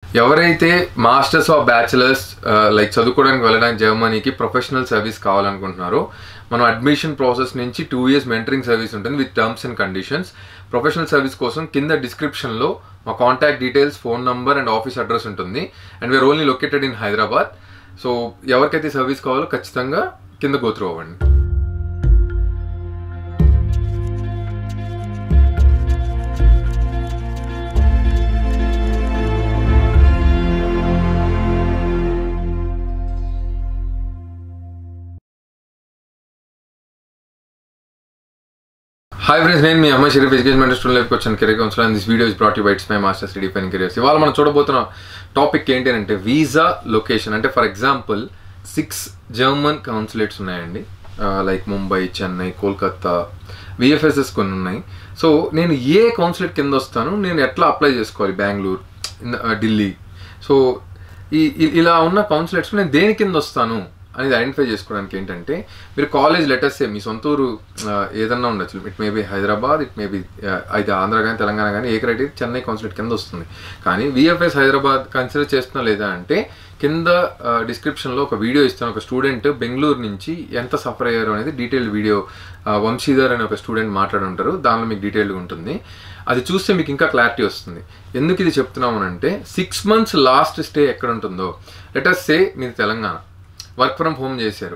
ఎవరైతే masters of bachelors like చదువుకోవడానికి వెళ్ళడానికి జర్మనీకి ప్రొఫెషనల్ సర్వీస్ కావాలనుకుంటున్నారో మనం అడ్మిషన్ ప్రాసెస్ నుంచి టూ ఇయర్స్ మెంటరింగ్ సర్వీస్ ఉంటుంది with terms and conditions professional service కోసం కింద డిస్క్రిప్షన్లో మా contact details phone number and office address ఉంటుంది and we're only located in Hyderabad so ఎవరికైతే సర్వీస్ కావాలో ఖచ్చితంగా కింద గోత్రూ అవ్వండి హాయ్ ఫ్రెండ్స్ నేను మీ అమ్మ షరీఫ్ ఎడ్యుకేషన్ మెంటర్ లైఫ్కి వచ్చాను career council and this video is brought bytes my masters define careers ఇవాళ మనం చూడబోతున్న టాపిక్ ఏంటి అంటే వీసా లొకేషన్ అంటే for example six German consulates ఉన్నాయండి లైక్ ముంబై చెన్నై కోల్కత్తా విఎఫ్ఎస్ఎస్ కొన్ని ఉన్నాయి సో నేను ఏ కౌన్సిలేట్ కింద వస్తాను నేను ఎట్లా అప్లై చేసుకోవాలి బెంగళూరు ఢిల్లీ సో ఈ ఇ- ఇలా ఉన్న కౌన్సిలేట్స్ నేను దేని కింద వస్తాను అనేది ఐడెంటిఫై చేసుకోవడానికి ఏంటంటే మీరు కాలేజ్ లెటర్స్ మీ సొంత ఊరు ఆ, ఏదన్నా ఉండొచ్చు it may be Hyderabad it may be అయితే ఆంధ్ర కానీ తెలంగాణ కానీ ఏ క్రైటీరియా చెన్నై కౌన్సిలేట్ కింద వస్తుంది కానీ విఎఫ్ఎస్ హైదరాబాద్ కన్సిడర్ చేస్తున్నా లేదా అంటే కింద డిస్క్రిప్షన్లో ఒక వీడియో ఇస్తాను ఒక స్టూడెంట్ బెంగళూరు నుంచి ఎంత సఫర్ అయ్యారు అనేది డీటెయిల్డ్ వీడియో వంశీధర్ అనే ఒక స్టూడెంట్ మాట్లాడి ఉంటారు దానిలో మీకు డీటెయిల్గా ఉంటుంది అది చూస్తే మీకు ఇంకా క్లారిటీ వస్తుంది ఎందుకు ఇది చెప్తున్నాము అంటే సిక్స్ మంత్స్ లాస్ట్ స్టే ఎక్కడ ఉంటుందో లెటర్స్ సే మీరు తెలంగాణ వర్క్ ఫ్రమ్ హోమ్ చేశారు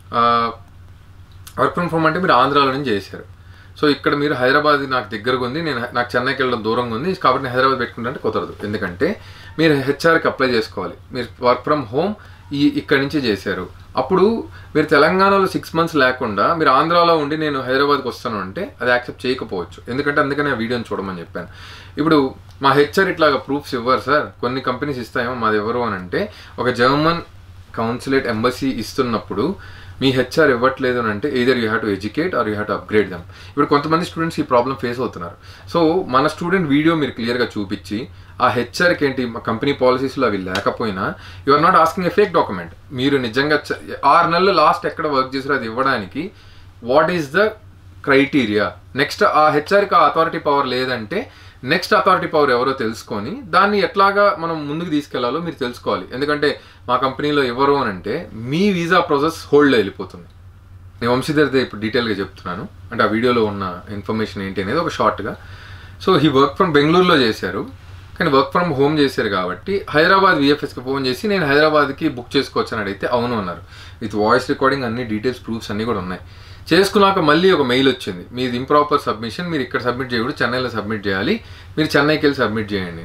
వర్క్ ఫ్రమ్ హోమ్ అంటే మీరు ఆంధ్రాలో నుంచి చేశారు సో ఇక్కడ మీరు హైదరాబాద్ నాకు దగ్గరగా ఉంది నేను నాకు చెన్నైకి వెళ్ళడం దూరంగా ఉంది కాబట్టి నేను హైదరాబాద్ పెట్టుకుంటే కుదరదు ఎందుకంటే మీరు హెచ్ఆర్కి అప్లై చేసుకోవాలి మీరు వర్క్ ఫ్రమ్ హోమ్ ఈ ఇక్కడి నుంచి చేశారు అప్పుడు మీరు తెలంగాణలో సిక్స్ మంత్స్ లేకుండా మీరు ఆంధ్రాలో ఉండి నేను హైదరాబాద్కి వస్తాను అంటే అది యాక్సెప్ట్ చేయకపోవచ్చు ఎందుకంటే అందుకనే ఆ వీడియోని చూడమని చెప్పాను ఇప్పుడు మా హెచ్ఆర్ ఇట్లాగా ప్రూఫ్స్ ఇవ్వరు సార్ కొన్ని కంపెనీస్ ఇస్తాయేమో మాది ఎవరు అని అంటే ఒక జర్మన్ కౌన్సిలేట్ ఎంబసీ ఇస్తున్నప్పుడు మీ హెచ్ఆర్ ఇవ్వట్లేదు అని అంటే either you have to educate or you have to upgrade them ఇప్పుడు కొంతమంది స్టూడెంట్స్ ఈ ప్రాబ్లం ఫేస్ అవుతున్నారు సో మన స్టూడెంట్ వీడియో మీరు క్లియర్గా చూపించి ఆ హెచ్ఆర్కి ఏంటి మా కంపెనీ పాలసీస్లో అవి లేకపోయినా you are not asking a fake document మీరు నిజంగా చ- ఆరు నెలలు లాస్ట్ ఎక్కడ వర్క్ చేసారో అది ఇవ్వడానికి what is the criteria next ఆ హెచ్ఆర్కి ఆ అథారిటీ పవర్ లేదంటే నెక్స్ట్ అథారిటీ పవర్ ఎవరో తెలుసుకొని దాన్ని ఎట్లాగా మనం ముందుకు తీసుకెళ్లాలో మీరు తెలుసుకోవాలి ఎందుకంటే మా కంపెనీలో ఎవరు అని అంటే మీ వీసా ప్రాసెస్ హోల్డ్లో వెళ్ళిపోతుంది నేను వంశీధర్దే ఇప్పుడు డీటెయిల్గా చెప్తున్నాను అంటే ఆ వీడియోలో ఉన్న ఇన్ఫర్మేషన్ ఏంటి అనేది ఒక షార్ట్గా సో ఈ వర్క్ ఫ్రమ్ బెంగళూరులో చేశారు కానీ వర్క్ ఫ్రమ్ హోమ్ చేశారు కాబట్టి హైదరాబాద్ విఎఫ్ఎస్కి ఫోన్ చేసి నేను హైదరాబాద్కి బుక్ చేసుకోవచ్చు అని అడిగితే అవును అన్నారు విత్ వాయిస్ రికార్డింగ్ అన్ని డీటెయిల్స్ ప్రూఫ్స్ అన్నీ కూడా ఉన్నాయి చేసుకున్నాక మళ్ళీ ఒక మెయిల్ వచ్చింది మీది ఇంప్రాపర్ సబ్మిషన్ మీరు ఇక్కడ సబ్మిట్ చేయకూడదు చెన్నైలో సబ్మిట్ చేయాలి మీరు చెన్నైకి వెళ్ళి సబ్మిట్ చేయండి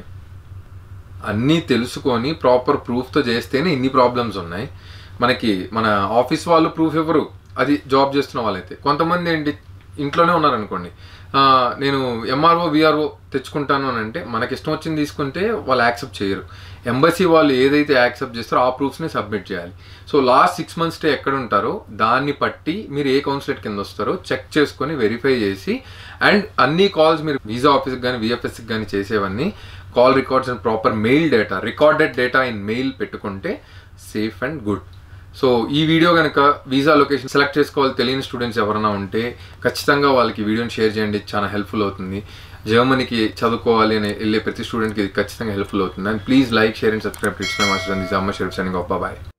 అన్నీ తెలుసుకొని ప్రాపర్ ప్రూఫ్తో చేస్తేనే ఇన్ని ప్రాబ్లమ్స్ ఉన్నాయి మనకి మన ఆఫీస్ వాళ్ళు ప్రూఫ్ ఇవ్వరు అది జాబ్ చేస్తున్న వాళ్ళైతే కొంతమంది ఏంటి ఇంట్లోనే ఉన్నారనుకోండి ఆ, నేను ఎంఆర్ఓ విఆర్ఓ తెచ్చుకుంటాను అని అంటే మనకి ఇష్టం వచ్చింది తీసుకుంటే వాళ్ళు యాక్సెప్ట్ చేయరు ఎంబసీ వాళ్ళు ఏదైతే యాక్సెప్ట్ చేస్తారో ఆ ప్రూఫ్స్ని సబ్మిట్ చేయాలి so last six months stay ఎక్కడ ఉంటారో దాన్ని బట్టి మీరు ఏ కౌన్సిలేట్ కింద వస్తారో చెక్ చేసుకొని వెరిఫై చేసి అండ్ అన్ని కాల్స్ మీరు వీసా ఆఫీస్కి కానీ విఎఫ్ఎస్కి కానీ చేసేవన్నీ call records and proper mail data recorded data in mail పెట్టుకుంటే సేఫ్ అండ్ గుడ్ సో ఈ వీడియో కనుక వీసా లొకేషన్ సెలెక్ట్ చేసుకోవాలి తెలియని స్టూడెంట్స్ ఎవరైనా ఉంటే ఖచ్చితంగా వాళ్ళకి ఈ వీడియోని షేర్ చేయండి చాలా హెల్ప్ఫుల్ అవుతుంది జర్మనీకి చదువుకోవాలి అని వెళ్ళే ప్రతి స్టూడెంట్కి ఇది ఖచ్చితంగా హెల్ప్ఫుల్ అవుతుంది and please like share and subscribe to it's my master and this అమ్మ షరీఫ్ సైనింగ్ ఆఫ్ బాయ్